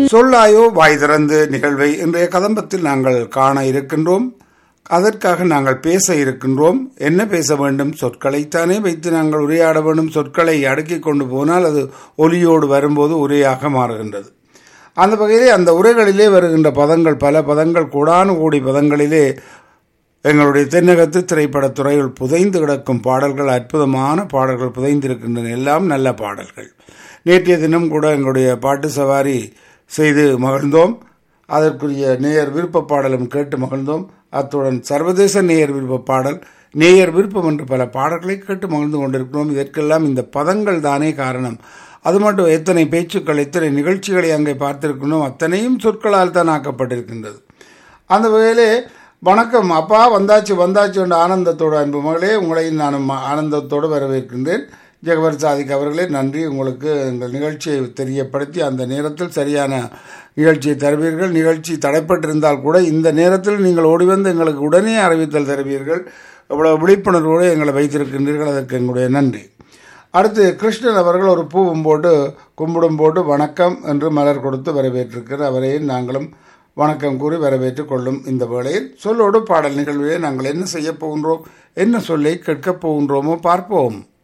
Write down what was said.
சொல்லாயோ வாய் திறந்து நிகழ்வை இன்றைய கதம்பத்தில் நாங்கள் காண இருக்கின்றோம் அதற்காக நாங்கள் பேச இருக்கின்றோம் என்ன பேச வேண்டும் சொற்களைத்தானே வைத்து நாங்கள் உரையாட வேண்டும் சொற்களை அடுக்கிக் கொண்டு போனால் அது ஒலியோடு வரும்போது உரையாக மாறுகின்றது அந்த வகையிலே அந்த உரைகளிலே வருகின்ற பதங்கள் பல பதங்கள் கூடானு கூடி பதங்களிலே எங்களுடைய தென்னகத்து திரைப்படத் துறையில் புதைந்து கிடக்கும் பாடல்கள் அற்புதமான பாடல்கள் புதைந்திருக்கின்றன எல்லாம் நல்ல பாடல்கள் நேற்றைய தினம் கூட எங்களுடைய பாட்டு சவாரி செய்து மகிழ்ந்தோம் அதற்குரிய நேயர் விருப்ப பாடலும் கேட்டு மகிழ்ந்தோம் அத்துடன் சர்வதேச நேயர் விருப்ப பாடல் நேயர் விருப்பம் என்று பல பாடல்களை கேட்டு மகிழ்ந்து கொண்டிருக்கிறோம் இதற்கெல்லாம் இந்த பதங்கள் தானே காரணம் அது மட்டும் எத்தனை பேச்சுக்கள் எத்தனை நிகழ்ச்சிகளை அங்கே பார்த்திருக்கணும் அத்தனையும் சொற்களால் தான் ஆக்கப்பட்டிருக்கின்றது அந்த வகையிலே வணக்கம் அப்பா வந்தாச்சு வந்தாச்சு என்ற ஆனந்தத்தோடு அன்பு மகளே உங்களை நான் ஆனந்தத்தோடு வரவேற்கின்றேன் ஜெகவர் சாதிக் அவர்களே நன்றி உங்களுக்கு எங்கள் நிகழ்ச்சியை தெரியப்படுத்தி அந்த நேரத்தில் சரியான நிகழ்ச்சியை தருவீர்கள் நிகழ்ச்சி தடைப்பட்டிருந்தால் கூட இந்த நேரத்தில் நீங்கள் ஓடி வந்து எங்களுக்கு உடனே அறிவித்தல் தருவீர்கள் இவ்வளவு விழிப்புணர்வோடு எங்களை வைத்திருக்கின்றீர்கள் அதற்கு எங்களுடைய நன்றி அடுத்து கிருஷ்ணன் அவர்கள் ஒரு பூவும் போட்டு கும்பிடும் போட்டு வணக்கம் என்று மலர் கொடுத்து வரவேற்றிருக்கிறார் அவரையும் நாங்களும் வணக்கம் கூறி வரவேற்றுக் கொள்ளும் இந்த வேளையில் சொல்லோடு பாடல் நிகழ்விலே நாங்கள் என்ன செய்ய போகின்றோம் என்ன சொல்லை கேட்கப் போகின்றோமோ பார்ப்போம்